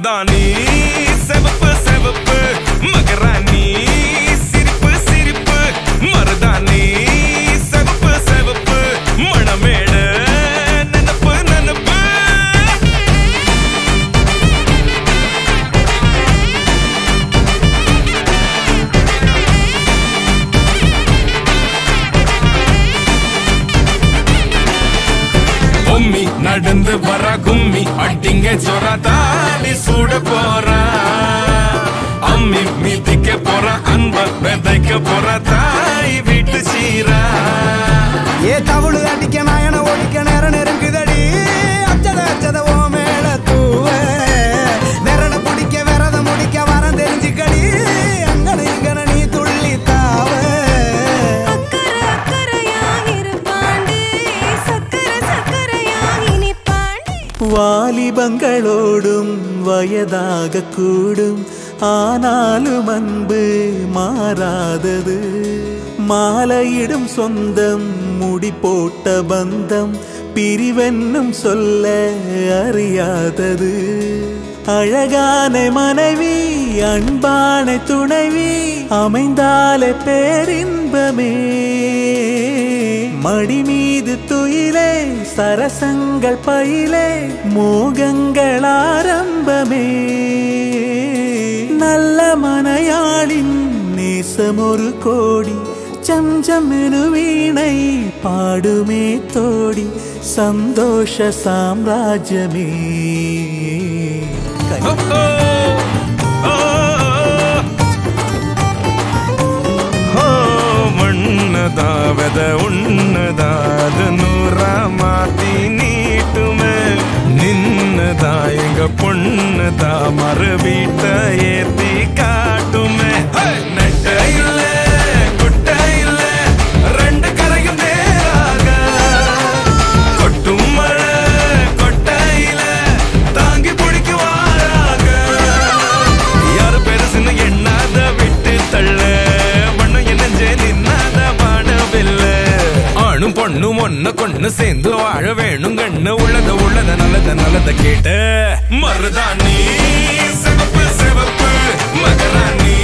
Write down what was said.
மருதாணி செவப்பு செவப்பு மகராணி சிரிப்பு சிரிப்பு மருதாணி செவப்பு செவப்பு மணமேடு நனப்பு நனப்பு பொம்மி நடந்து வர கும்மி அட்டிங்க சொர தாலி சூட போறா அம்மி மீதிக்க போற அன்ப விதைக்க போற தாய் வீட்டு சீரா ஏ தவுளு அடிக்க நாயன ஒடிக்க நேரம் நெருங்குதடி அச்சத அச்சத ஓ மேல தூவ விரட பிடிக்க விரத முடிக்க வரம் தெரிஞ்சுக்கடி அங்கன இங்கன நீ துள்ளி தாவ அக்கறை அக்கறையாயிருப்பாண்டி சக்கரை சக்கரையாகி நிப்பாண்டி வாலிபங்களோடும் வயதாக கூடும் ஆனாலும் அன்பு மாறாதது மாலையிடும் சொந்தம் முடி போட்ட பந்தம் பிரிவென்னும் சொல்ல அறியாதது அழகான மனைவி அன்பான துணைவி அமைந்தாலே பேரின்பமே மடி மீது துயிலே சரசங்கள் பயிலே மோகங்கள் ஆரம்பமே நல்ல மனையாளின் நேசம் ஒரு கோடி சம்சம் வீணை பாடுமே தோடி சந்தோஷ சாம்ராஜ்யமே ஓ, ஓ, ஓ, ஓ, மண்ணதா வெத உண்ணதா அது நூறா மாத்தி நீட்டுமே நின்னதா எங்க பொண்ணுதா மறு வீட்ட ஏத்தி காட்டுமே ஹே! நெட்ட இல்ல குட்ட இல்ல ரெண்டு கரையும் நேராக கொட்டும் மழை கொட்டையில தாங்கி பிடிக்குவாராக யாரு பெருசுன்னு எண்ணாத விட்டு தள்ள மண்ணு என்னஞ்சே நின்னாத வானவில்ல ஆணும் பொண்ணும் ஒண்ணு கொண்ணு சேர்ந்து வாழ வேணும் கண்ணு உள்ளத உள்ளத நல்லத நல்லத கேட்டு மருதாணி சிவப்பு சிவப்பு மகராணி